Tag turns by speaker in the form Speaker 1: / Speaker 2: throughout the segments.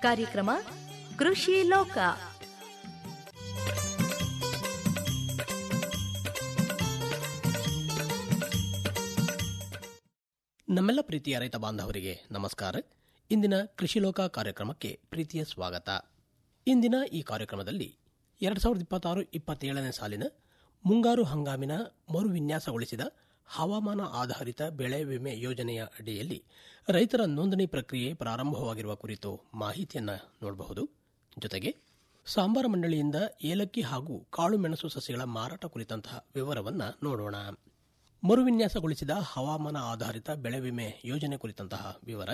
Speaker 1: ಕಾರ್ಯಕ್ರಮ ಕೃಷಿ ಲೋಕ
Speaker 2: ನಮ್ಮೆಲ್ಲ ಪ್ರೀತಿಯ ರೈತ ಬಾಂಧವರಿಗೆ ನಮಸ್ಕಾರ ಇಂದಿನ ಕೃಷಿ ಲೋಕ ಕಾರ್ಯಕ್ರಮಕ್ಕೆ ಪ್ರೀತಿಯ ಸ್ವಾಗತ ಇಂದಿನ ಈ ಕಾರ್ಯಕ್ರಮದಲ್ಲಿ ಎರಡು ಸಾವಿರದ ಇಪ್ಪತ್ತಾರು ಇಪ್ಪತ್ತೇಳನೇ ಸಾಲಿನ ಮುಂಗಾರು ಹಂಗಾಮಿನ ಮರುವಿನ್ಯಾಸಗೊಳಿಸಿದ ಹವಾಮಾನ ಆಧಾರಿತ ಬೆಳೆ ವಿಮೆ ಯೋಜನೆಯ ಅಡಿಯಲ್ಲಿ ರೈತರ ನೋಂದಣಿ ಪ್ರಕ್ರಿಯೆ ಪ್ರಾರಂಭವಾಗಿರುವ ಕುರಿತು ಮಾಹಿತಿಯನ್ನು ನೋಡಬಹುದು ಜೊತೆಗೆ ಸಾಂಬಾರ ಮಂಡಳಿಯಿಂದ ಏಲಕ್ಕಿ ಹಾಗೂ ಕಾಳುಮೆಣಸು ಸಸ್ಯಗಳ ಮಾರಾಟ ಕುರಿತಂತಹ ವಿವರವನ್ನು ನೋಡೋಣ ಮರುವಿನ್ಯಾಸಗೊಳಿಸಿದ ಹವಾಮಾನ ಆಧಾರಿತ ಬೆಳೆ ವಿಮೆ ಯೋಜನೆ ಕುರಿತಂತಹ ವಿವರ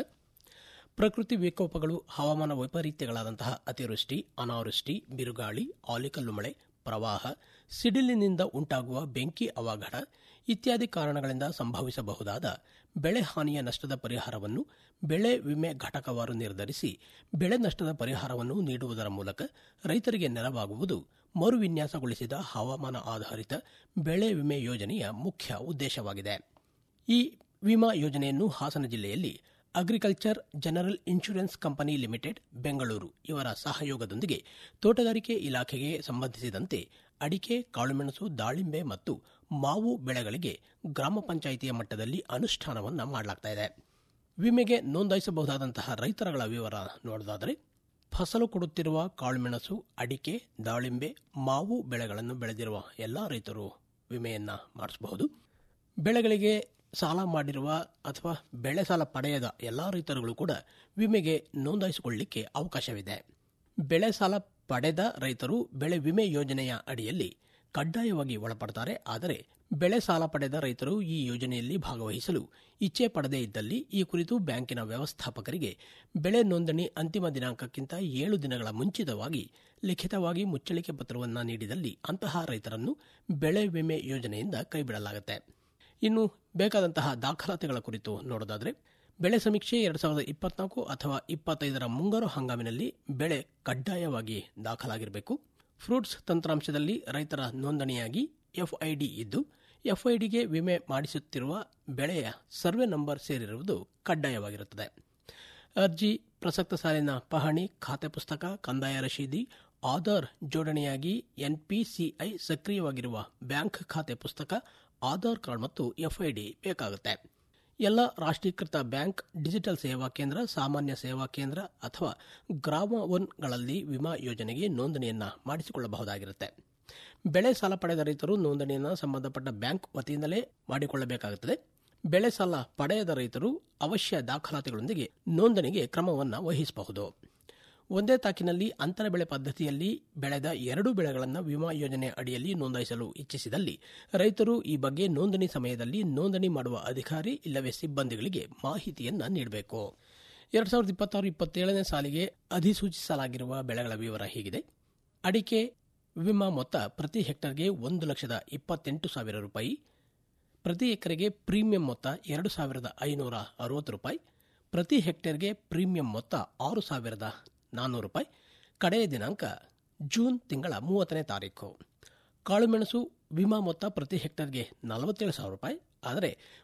Speaker 2: ಪ್ರಕೃತಿ ವಿಕೋಪಗಳು ಹವಾಮಾನ ವೈಪರೀತ್ಯಗಳಾದಂತಹ ಅತಿವೃಷ್ಟಿ ಅನಾವೃಷ್ಟಿ ಬಿರುಗಾಳಿ ಆಲಿಕಲ್ಲು ಮಳೆ ಪ್ರವಾಹ ಸಿಡಿಲಿನಿಂದ ಉಂಟಾಗುವ ಬೆಂಕಿ ಅವಘಡ ಇತ್ಯಾದಿ ಕಾರಣಗಳಿಂದ ಸಂಭವಿಸಬಹುದಾದ ಬೆಳೆ ಹಾನಿಯ ನಷ್ಟದ ಪರಿಹಾರವನ್ನು ಬೆಳೆ ವಿಮೆ ಘಟಕವಾರು ನಿರ್ಧರಿಸಿ ಬೆಳೆ ನಷ್ಟದ ಪರಿಹಾರವನ್ನು ನೀಡುವುದರ ಮೂಲಕ ರೈತರಿಗೆ ನೆರವಾಗುವುದು ಮರುವಿನ್ಯಾಸಗೊಳಿಸಿದ ಹವಾಮಾನ ಆಧಾರಿತ ಬೆಳೆ ವಿಮೆ ಯೋಜನೆಯ ಮುಖ್ಯ ಉದ್ದೇಶವಾಗಿದೆ ಈ ವಿಮಾ ಯೋಜನೆಯನ್ನು ಹಾಸನ ಜಿಲ್ಲೆಯಲ್ಲಿ agriculture general insurance company limited Bengaluru ಇವರ ಸಹಯೋಗದೊಂದಿಗೆ ತೋಟಗಾರಿಕೆ ಇಲಾಖೆಗೆ ಸಂಬಂಧಿಸಿದಂತೆ ಅಡಿಕೆ ಕಾಳುಮೆಣಸು ದಾಳಿಂಬೆ ಮತ್ತು ಮಾವು ಬೆಳೆಗಳಿಗೆ ಗ್ರಾಮ ಪಂಚಾಯಿತಿಯ ಮಟ್ಟದಲ್ಲಿ ಅನುಷ್ಠಾನವನ್ನು ಮಾಡಲಾಗುತ್ತಿದೆ ವಿಮೆಗೆ ನೋಂದಾಯಿಸಬಹುದಾದಂತಹ ರೈತರುಗಳ ವಿವರ ನೋಡೋದಾದರೆ ಫಸಲು ಕೊಡುತ್ತಿರುವ ಕಾಳುಮೆಣಸು ಅಡಿಕೆ ದಾಳಿಂಬೆ ಮಾವು ಬೆಳೆಗಳನ್ನು ಬೆಳೆದಿರುವ ಎಲ್ಲಾ ರೈತರು ವಿಮೆಯನ್ನ ಮಾಡಿಸಬಹುದು ಬೆಳೆಗಳಿಗೆ ಸಾಲ ಮಾಡಿರುವ ಅಥವಾ ಬೆಳೆ ಸಾಲ ಪಡೆಯದ ಎಲ್ಲಾ ರೈತರುಗಳು ಕೂಡ ವಿಮೆಗೆ ನೋಂದಾಯಿಸಿಕೊಳ್ಳಲಿಕ್ಕೆ ಅವಕಾಶವಿದೆ ಬೆಳೆ ಸಾಲ ಪಡೆದ ರೈತರು ಬೆಳೆ ವಿಮೆ ಯೋಜನೆಯ ಅಡಿಯಲ್ಲಿ ಕಡ್ಡಾಯವಾಗಿ ಒಳಪಡ್ತಾರೆ ಆದರೆ ಬೆಳೆ ಸಾಲ ಪಡೆದ ರೈತರು ಈ ಯೋಜನೆಯಲ್ಲಿ ಭಾಗವಹಿಸಲು ಇಚ್ಛೆ ಪಡದೇ ಇದ್ದಲ್ಲಿ ಈ ಕುರಿತು ಬ್ಯಾಂಕಿನ ವ್ಯವಸ್ಥಾಪಕರಿಗೆ ಬೆಳೆ ನೋಂದಣಿ ಅಂತಿಮ ದಿನಾಂಕಕ್ಕಿಂತ ಏಳು ದಿನಗಳ ಮುಂಚಿತವಾಗಿ ಲಿಖಿತವಾಗಿ ಮುಚ್ಚಳಿಕೆ ಪತ್ರವನ್ನು ನೀಡಿದಲ್ಲಿ ಅಂತಹ ರೈತರನ್ನು ಬೆಳೆ ವಿಮೆ ಯೋಜನೆಯಿಂದ ಕೈಬಿಡಲಾಗುತ್ತೆ ಇನ್ನು ಬೇಕಾದಂತಹ ದಾಖಲಾತಿಗಳ ಕುರಿತು ನೋಡೋದಾದರೆ ಬೆಳೆ ಸಮೀಕ್ಷೆ ಎರಡು ಸಾವಿರದ ಇಪ್ಪತ್ನಾಲ್ಕು ಅಥವಾ ಇಪ್ಪತ್ತೈದರ ಮುಂಗಾರು ಹಂಗಾಮಿನಲ್ಲಿ ಬೆಳೆ ಕಡ್ಡಾಯವಾಗಿ ದಾಖಲಾಗಿರಬೇಕು ಫ್ರೂಟ್ಸ್ ತಂತ್ರಾಂಶದಲ್ಲಿ ರೈತರ ನೋಂದಣಿಯಾಗಿ ಎಫ್ಐಡಿ ಇದ್ದು ಎಫ್ಐಡಿಗೆ ವಿಮೆ ಮಾಡಿಸುತ್ತಿರುವ ಬೆಳೆಯ ಸರ್ವೆ ನಂಬರ್ ಸೇರಿರುವುದು ಕಡ್ಡಾಯವಾಗಿರುತ್ತದೆ ಅರ್ಜಿ ಪ್ರಸಕ್ತ ಸಾಲಿನ ಪಹಣಿ ಖಾತೆ ಪುಸ್ತಕ ಕಂದಾಯ ರಶೀದಿ ಆಧಾರ್ ಜೋಡಣೆಯಾಗಿ ಎನ್ಪಿಸಿಐ ಸಕ್ರಿಯವಾಗಿರುವ ಬ್ಯಾಂಕ್ ಖಾತೆ ಪುಸ್ತಕ ಆಧಾರ್ ಕಾರ್ಡ್ ಮತ್ತು ಎಫ್ಐಡಿ ಬೇಕಾಗುತ್ತೆ ಎಲ್ಲ ರಾಷ್ಟ್ರೀಕೃತ ಬ್ಯಾಂಕ್ ಡಿಜಿಟಲ್ ಸೇವಾ ಕೇಂದ್ರ ಸಾಮಾನ್ಯ ಸೇವಾ ಕೇಂದ್ರ ಅಥವಾ ಗ್ರಾಮ ಒನ್ಗಳಲ್ಲಿ ವಿಮಾ ಯೋಜನೆಗೆ ನೋಂದಣಿಯನ್ನ ಮಾಡಿಸಿಕೊಳ್ಳಬಹುದಾಗಿರುತ್ತೆ ಬೆಳೆ ಸಾಲ ಪಡೆದ ರೈತರು ನೋಂದಣಿಯನ್ನು ಸಂಬಂಧಪಟ್ಟ ಬ್ಯಾಂಕ್ ವತಿಯಿಂದಲೇ ಮಾಡಿಕೊಳ್ಳಬೇಕಾಗುತ್ತದೆ ಬೆಳೆ ಸಾಲ ಪಡೆಯದ ರೈತರು ಅವಶ್ಯ ದಾಖಲಾತಿಗಳೊಂದಿಗೆ ನೋಂದಣಿಗೆ ಕ್ರಮವನ್ನು ವಹಿಸಬಹುದು ಒಂದೇ ತಾಕಿನಲ್ಲಿ ಅಂತರ ಬೆಳೆ ಪದ್ಧತಿಯಲ್ಲಿ ಬೆಳೆದ ಎರಡು ಬೆಳೆಗಳನ್ನು ವಿಮಾ ಯೋಜನೆ ಅಡಿಯಲ್ಲಿ ನೋಂದಾಯಿಸಲು ಇಚ್ಛಿಸಿದಲ್ಲಿ ರೈತರು ಈ ಬಗ್ಗೆ ನೋಂದಣಿ ಸಮಯದಲ್ಲಿ ನೋಂದಣಿ ಮಾಡುವ ಅಧಿಕಾರಿ ಇಲ್ಲವೇ ಸಿಬ್ಬಂದಿಗಳಿಗೆ ಮಾಹಿತಿಯನ್ನ ನೀಡಬೇಕು ಎರಡ್ ಸಾವಿರದ ಇಪ್ಪತ್ತಾರು ಇಪ್ಪತ್ತೇಳನೇ ಸಾಲಿಗೆ ಅಧಿಸೂಚಿಸಲಾಗಿರುವ ಬೆಳೆಗಳ ವಿವರ ಹೀಗಿದೆ ಅಡಿಕೆ ವಿಮಾ ಮೊತ್ತ ಪ್ರತಿ ಹೆಕ್ಟರ್ಗೆ ಒಂದು ಲಕ್ಷದ ಇಪ್ಪತ್ತೆಂಟು ಸಾವಿರ ರೂಪಾಯಿ ಪ್ರತಿ ಎಕರೆಗೆ ಪ್ರೀಮಿಯಂ ಮೊತ್ತ ಎರಡು ಸಾವಿರದ ಐನೂರ ಅರವತ್ತು ರೂಪಾಯಿ ಪ್ರತಿ ಹೆಕ್ಟೇರ್ಗೆ ಪ್ರೀಮಿಯಂ ಮೊತ್ತ ಆರು ಸಾವಿರದ ನಾನ್ನೂರು ರೂಪಾಯಿ ಕಡೆಯ ದಿನಾಂಕ ಜೂನ್ ತಿಂಗಳ ಮೂವತ್ತನೇ ತಾರೀಕು ಕಾಳುಮೆಣಸು ವಿಮಾ ಮೊತ್ತ ಪ್ರತಿ ಹೆಕ್ಟರ್ಗೆ ನಲವತ್ತೇಳು ಸಾವಿರ ರೂಪಾಯಿ ಆದರೆ